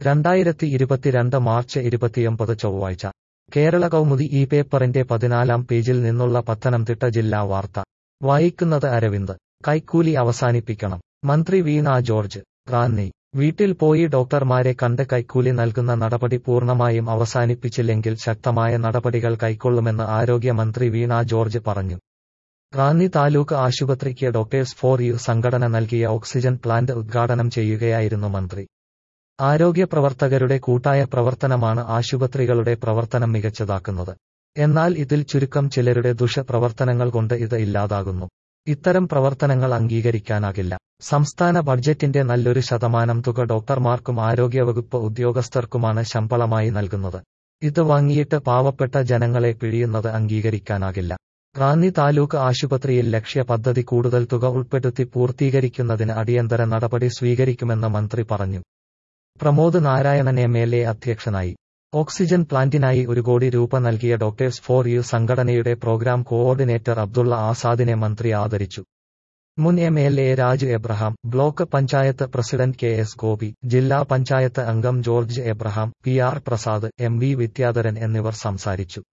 രണ്ടായിരത്തി ഇരുപത്തിരണ്ട് മാർച്ച് ഇരുപത്തിയൊമ്പത് ചൊവ്വാഴ്ച കേരള കൗമുദി ഈ പേപ്പറിന്റെ പതിനാലാം പേജിൽ നിന്നുള്ള പത്തനംതിട്ട ജില്ലാ വാർത്ത വായിക്കുന്നത് അരവിന്ദ് കൈക്കൂലി അവസാനിപ്പിക്കണം മന്ത്രി വീണ ജോർജ് റാന്നി വീട്ടിൽ പോയി ഡോക്ടർമാരെ കണ്ട് കൈക്കൂലി നൽകുന്ന നടപടി പൂർണ്ണമായും അവസാനിപ്പിച്ചില്ലെങ്കിൽ ശക്തമായ നടപടികൾ കൈക്കൊള്ളുമെന്ന് ആരോഗ്യമന്ത്രി വീണ ജോർജ് പറഞ്ഞു റാന്നി താലൂക്ക് ആശുപത്രിക്ക് ഡോക്ടേഴ്സ് ഫോർ യു സംഘടന നൽകിയ ഓക്സിജൻ പ്ലാന്റ് ഉദ്ഘാടനം ചെയ്യുകയായിരുന്നു മന്ത്രി ആരോഗ്യ പ്രവർത്തകരുടെ കൂട്ടായ പ്രവർത്തനമാണ് ആശുപത്രികളുടെ പ്രവർത്തനം മികച്ചതാക്കുന്നത് എന്നാൽ ഇതിൽ ചുരുക്കം ചിലരുടെ ദുഷപ്രവർത്തനങ്ങൾ കൊണ്ട് ഇത് ഇല്ലാതാകുന്നു ഇത്തരം പ്രവർത്തനങ്ങൾ അംഗീകരിക്കാനാകില്ല സംസ്ഥാന ബഡ്ജറ്റിന്റെ നല്ലൊരു ശതമാനം തുക ഡോക്ടർമാർക്കും ആരോഗ്യവകുപ്പ് ഉദ്യോഗസ്ഥർക്കുമാണ് ശമ്പളമായി നൽകുന്നത് ഇത് വാങ്ങിയിട്ട് പാവപ്പെട്ട ജനങ്ങളെ പിഴിയുന്നത് അംഗീകരിക്കാനാകില്ല റാന്നി താലൂക്ക് ആശുപത്രിയിൽ ലക്ഷ്യ പദ്ധതി കൂടുതൽ തുക ഉൾപ്പെടുത്തി പൂർത്തീകരിക്കുന്നതിന് അടിയന്തര നടപടി സ്വീകരിക്കുമെന്ന് മന്ത്രി പറഞ്ഞു Pramod Narayanan M L A അധ്യക്ഷനായി ഓക്സിജൻ പ്ലാന്റിനായി ഒരു കോടി രൂപ നൽകിയ ഡോക്ടേഴ്സ് ഫോർ യു സംഘടനയുടെ പ്രോഗ്രാം കോഓർഡിനേറ്റർ അബ്ദുള്ള ആസാദിനെ മന്ത്രി ആദരിച്ചു മുൻ M L A Raju Abraham block panchayat president K S Gopi ജില്ലാ പഞ്ചായത്ത് അംഗം George Abraham P R Prasad M V Vidyadharan എന്നിവർ സംസാരിച്ചു